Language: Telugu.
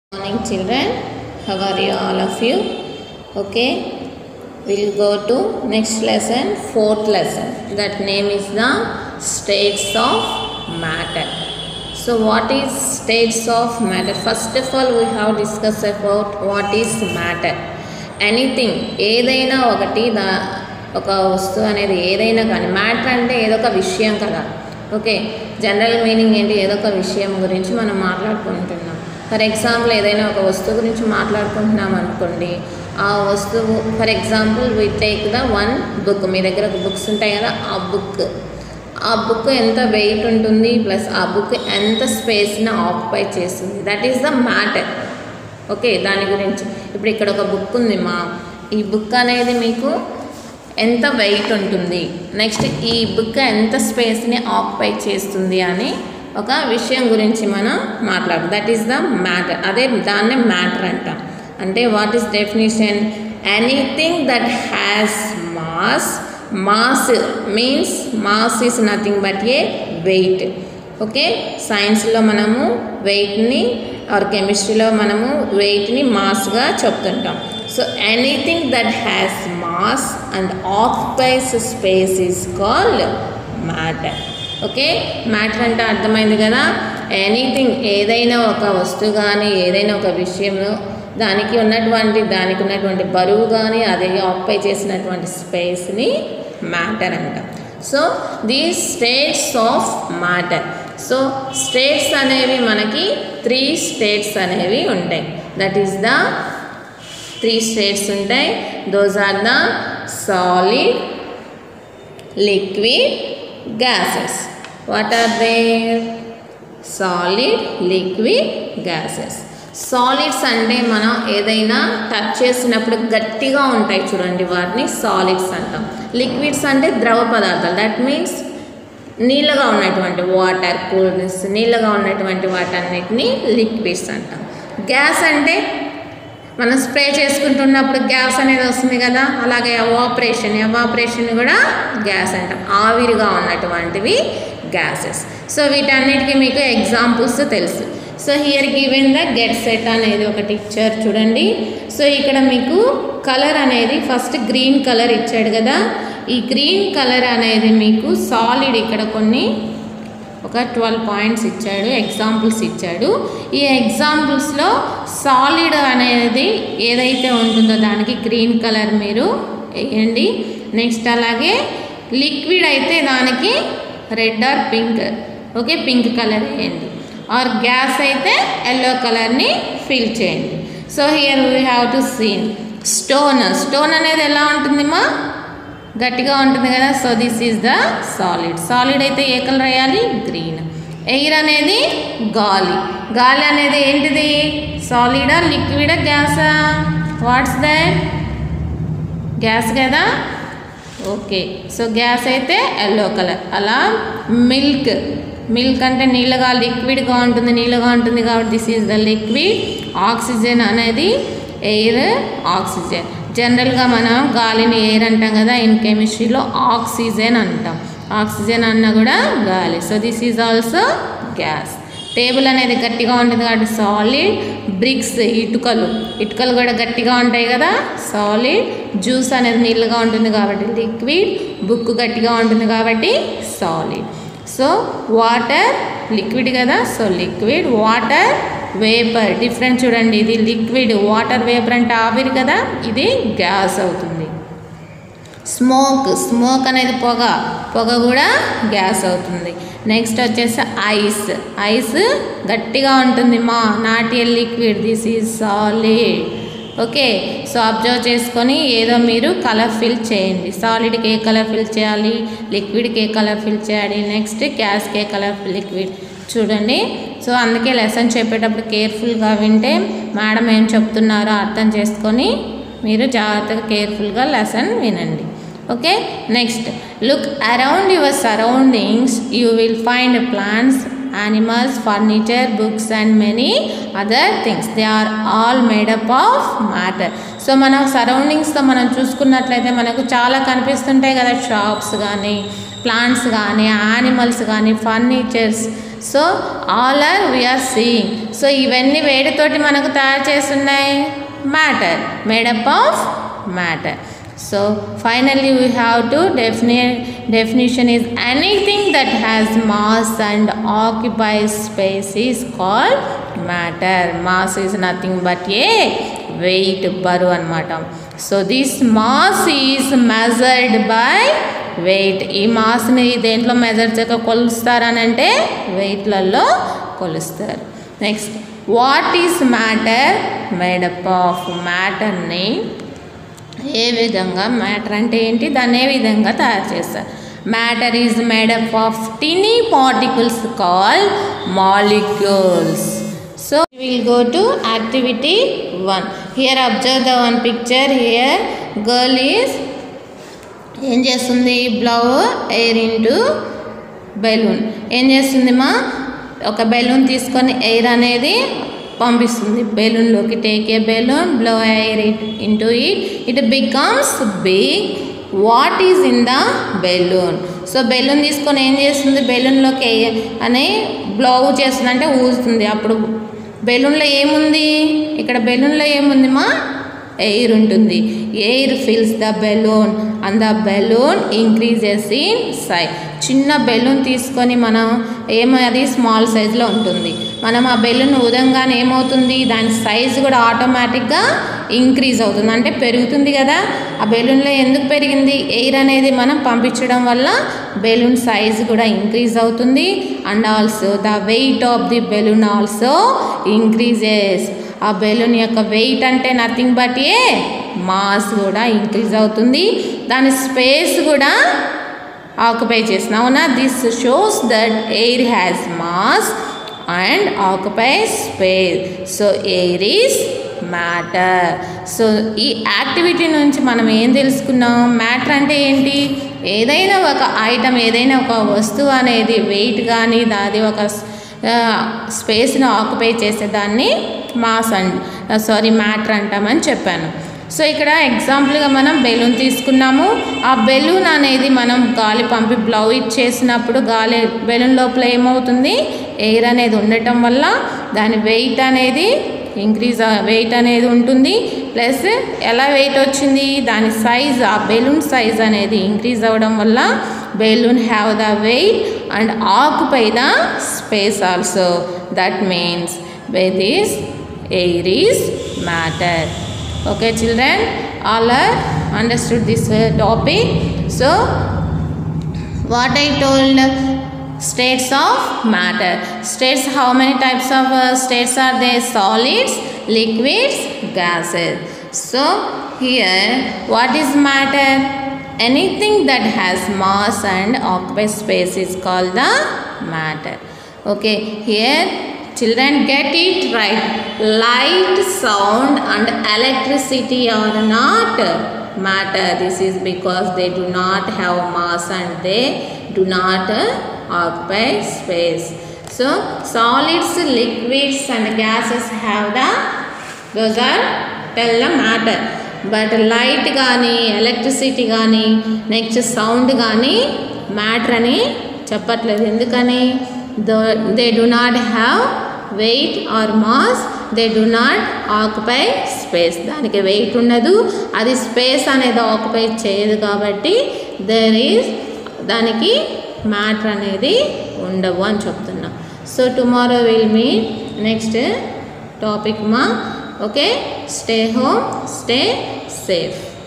morning children how are you all of you okay we'll go to next lesson fourth lesson that name is the states of matter so what is states of matter first of all we have discussed about what is matter anything ఏదైనా ఒకటి దా ఒక వస్తువు అనేది ఏదైనా కానీ మ్యాటర్ అంటే ఏదో ఒక విషయం కదా ఓకే జనరల్ మీనింగ్ ఏంటి ఏదో ఒక విషయం గురించి మనం మాట్లాడుకుంటున్నాం ఫర్ ఎగ్జాంపుల్ ఏదైనా ఒక వస్తువు గురించి మాట్లాడుకుంటున్నాం అనుకోండి ఆ వస్తువు for example we take the one book మీ దగ్గర ఒక బుక్స్ ఉంటాయి కదా ఆ బుక్ ఆ బుక్ ఎంత వెయిట్ ఉంటుంది ప్లస్ ఆ బుక్ ఎంత స్పేస్ని ఆక్యుపై చేస్తుంది that is the matter okay దాని గురించి ఇప్పుడు ఇక్కడ ఒక బుక్ ఉంది మా ఈ బుక్ అనేది మీకు ఎంత వెయిట్ ఉంటుంది నెక్స్ట్ ఈ బుక్ ఎంత స్పేస్ని ఆక్యుపై చేస్తుంది అని ఒక విషయం గురించి మనం మాట్లాడు దట్ ఈస్ ద మ్యాటర్ అదే దాన్నే మ్యాటర్ అంటాం అంటే what is definition anything that has mass mass means mass is nothing but a weight okay సైన్స్లో మనము వెయిట్ని ఆర్ కెమిస్ట్రీలో మనము వెయిట్ని మాస్గా చెప్తుంటాం so anything that has mass and occupies space is called matter okay matter అంటే అర్థమైంది కదా ఎనీథింగ్ ఏదైనా ఒక వస్తువు కానీ ఏదైనా ఒక విషయంలో దానికి ఉన్నటువంటి దానికి ఉన్నటువంటి బరువు కానీ అది ఆక్యుపై చేసినటువంటి స్పేస్ని మ్యాటర్ అంటాం so these states of matter so states అనేవి మనకి త్రీ స్టేట్స్ అనేవి ఉంటాయి that is the three states ఉంటాయి those are the solid liquid gases what are there solid liquid gases solids అంటే మనం ఏదైనా టచ్ చేసినప్పుడు గట్టిగా ఉంటాయి చూడండి వాటిని సాలిడ్స్ అంటాం లిక్విడ్స్ అంటే ద్రవ పదార్థాలు దట్ మీన్స్ నీళ్ళగా ఉన్నటువంటి వాటర్ కూల్ డ్రింక్స్ నీళ్ళగా ఉన్నటువంటి వాటన్నిటిని లిక్విడ్స్ అంటాం గ్యాస్ అంటే మనం స్ప్రే చేసుకుంటున్నప్పుడు గ్యాస్ అనేది వస్తుంది కదా అలాగే ఎవాపరేషన్ ఎవాపరేషన్ కూడా గ్యాస్ అంటాం ఆవిరిగా ఉన్నటువంటివి గ్యాసెస్ సో వీటన్నిటికీ మీకు ఎగ్జాంపుల్స్ తెలుసు so here given the get set అనేది ఒకటి ఇచ్చారు చూడండి సో ఇక్కడ మీకు కలర్ అనేది ఫస్ట్ గ్రీన్ కలర్ ఇచ్చాడు కదా ఈ గ్రీన్ కలర్ అనేది మీకు సాలిడ్ ఇక్కడ కొన్ని ఒక ట్వెల్వ్ పాయింట్స్ ఇచ్చాడు ఎగ్జాంపుల్స్ ఇచ్చాడు ఈ ఎగ్జాంపుల్స్లో సాలిడ్ అనేది ఏదైతే ఉంటుందో దానికి గ్రీన్ కలర్ మీరు వేయండి నెక్స్ట్ అలాగే లిక్విడ్ అయితే దానికి red or pink okay pink colour వేయండి ఆర్ గ్యాస్ అయితే ఎల్లో కలర్ని ఫిల్ చేయండి so here we have to seen stone stone అనేది ఎలా ఉంటుంది మా గట్టిగా ఉంటుంది కదా so this is the solid solid అయితే ఏ కలర్ వేయాలి గ్రీన్ ఎయిర్ అనేది గాలి గాలి అనేది ఏంటిది సాలిడా లిక్విడా గ్యాసా వాట్స్ దట్ గ్యాస్ కదా ఓకే సో గ్యాస్ అయితే ఎల్లో కలర్ అలా మిల్క్ మిల్క్ అంటే నీళ్ళగా లిక్విడ్గా ఉంటుంది నీళ్ళగా ఉంటుంది కాబట్టి this is the liquid oxygen అనేది ఎయిర్ ఆక్సిజన్ జనరల్గా మనం గాలిని ఎయిర్ అంటాం కదా ఇన్ కెమిస్ట్రీలో ఆక్సిజన్ అంటాం ఆక్సిజన్ అన్న కూడా గాలి so this is also gas table అనేది గట్టిగా ఉంటుంది కాబట్టి సాలిడ్ బ్రిక్స్ ఇటుకలు ఇటుకలు కూడా గట్టిగా ఉంటాయి కదా సాలిడ్ జ్యూస్ అనేది నీళ్ళగా ఉంటుంది కాబట్టి లిక్విడ్ బుక్ గట్టిగా ఉంటుంది కాబట్టి సాలిడ్ సో వాటర్ లిక్విడ్ కదా so liquid water vapour different చూడండి ఇది లిక్విడ్ వాటర్ వేపర్ అంటే ఆవిరి కదా ఇది గ్యాస్ అవుతుంది స్మోక్ స్మోక్ అనేది పొగ పొగ కూడా గ్యాస్ అవుతుంది నెక్స్ట్ వచ్చేసి ఐస్ ఐస్ గట్టిగా ఉంటుంది మా not a liquid this is solid okay so observe చేసుకొని ఏదో మీరు కలర్ ఫిల్ చేయండి సాలిడ్కి ఏ కలర్ ఫిల్ చేయాలి లిక్విడ్కి ఏ కలర్ ఫిల్ చేయాలి నెక్స్ట్ గ్యాస్కి ఏ కలర్ లిక్విడ్ చూడండి సో అందుకే లెసన్ చెప్పేటప్పుడు కేర్ఫుల్గా వింటే మేడం ఏం చెప్తున్నారో అర్థం చేసుకొని మీరు జాగ్రత్తగా కేర్ఫుల్గా లెసన్ వినండి okay next look around your surroundings you will find plants animals, furniture, books and many other things. They are all made up of matter. So మన సరౌండింగ్స్తో మనం చూసుకున్నట్లయితే మనకు చాలా కనిపిస్తుంటాయి కదా షాప్స్ కానీ ప్లాంట్స్ కానీ యానిమల్స్ కానీ furnitures so all are we're seeing so ఇవన్నీ వేడితోటి మనకు తయారు చేస్తున్నాయి matter made up of matter so finally we have to define definition is anything that has mass and occupies space is called matter mass is nothing but a weight బరువు అనమాట so this mass is measured by weight ఈ మాస్ని దేంట్లో మెజర్ చేయక కొలుస్తారని అంటే వెయిట్లలో కొలుస్తారు next what is matter made up of మ్యాటర్ని ఏ విధంగా మ్యాటర్ అంటే ఏంటి దాన్ని ఏ విధంగా తయారు చేస్తారు matter is made up of tiny particles call molecules so will go to activity one here observe the one picture here girl is ఏం చేస్తుంది బ్లౌ ఎయిర్ ఇంటూ బెలూన్ ఏం చేస్తుంది మా ఒక బెలూన్ తీసుకొని ఎయిర్ అనేది పంపిస్తుంది బెలూన్లోకి take a balloon blow air it into it it becomes big what is in the balloon so balloon తీసుకొని ఏం చేస్తుంది బెలూన్లోకి అని బ్లో చేస్తుంది అంటే ఊస్తుంది అప్పుడు బెలూన్లో ఏముంది ఇక్కడ బెలూన్లో ఏముంది మా ఎయిర్ ఉంటుంది air fills the balloon and the balloon increases in size చిన్న బెలూన్ తీసుకొని మనం ఏమది స్మాల్ సైజులో ఉంటుంది మనం ఆ బెలూన్ ఉదంగానే ఏమవుతుంది దాని సైజు కూడా ఆటోమేటిక్గా ఇంక్రీజ్ అవుతుంది అంటే పెరుగుతుంది కదా ఆ బెలూన్లో ఎందుకు పెరిగింది ఎయిర్ అనేది మనం పంపించడం వల్ల బెలూన్ సైజు కూడా ఇంక్రీజ్ అవుతుంది and also the weight of the balloon also increases ఆ బెలూన్ యొక్క వెయిట్ అంటే నథింగ్ బట్ ఏ మాస్ కూడా ఇంక్రీజ్ అవుతుంది దాని స్పేస్ కూడా ఆక్యుపై చేసిన అవునా this shows that air has mass and occupy space so air is matter so ఈ యాక్టివిటీ నుంచి మనం ఏం తెలుసుకున్నాం మ్యాటర్ అంటే ఏంటి ఏదైనా ఒక ఐటమ్ ఏదైనా ఒక వస్తువు అనేది వెయిట్ కానీ దాది ఒక స్పేస్ని ఆక్యుపై చేసేదాన్ని మాస్ అండ్ సారీ మ్యాటర్ అంటామని చెప్పాను సో ఇక్కడ ఎగ్జాంపుల్గా మనం బెలూన్ తీసుకున్నాము ఆ బెలూన్ అనేది మనం గాలి పంపి బ్లౌ ఇచ్చేసినప్పుడు గాలి బెలూన్ లోపల ఏమవుతుంది ఎయిర్ అనేది ఉండటం వల్ల దాని వెయిట్ అనేది ఇంక్రీజ్ వెయిట్ అనేది ఉంటుంది ప్లస్ ఎలా వెయిట్ వచ్చింది దాని సైజ్ ఆ బెలూన్ సైజ్ అనేది ఇంక్రీజ్ అవ్వడం వల్ల balloon have the weight and occupy the space also that means with is air is matter okay children all are understood this uh, topic so what i told states of matter states how many types of uh, states are there solids liquids gases so here what is matter anything that has mass and occupies space is called the matter okay here children get it right light sound and electricity are not matter this is because they do not have mass and they do not uh, occupy space so solids liquids and gases have the those are tell the matter but light కానీ ఎలక్ట్రిసిటీ కానీ నెక్స్ట్ సౌండ్ కానీ మ్యాటర్ అని చెప్పట్లేదు ఎందుకని they do not have weight or mass they do not occupy space దానికి వెయిట్ ఉండదు అది స్పేస్ అనేది ఆక్యుపై చేయదు కాబట్టి దేర్ ఈజ్ దానికి మ్యాటర్ అనేది ఉండవు అని చెప్తున్నా so tomorrow will meet next topic మా okay stay home stay safe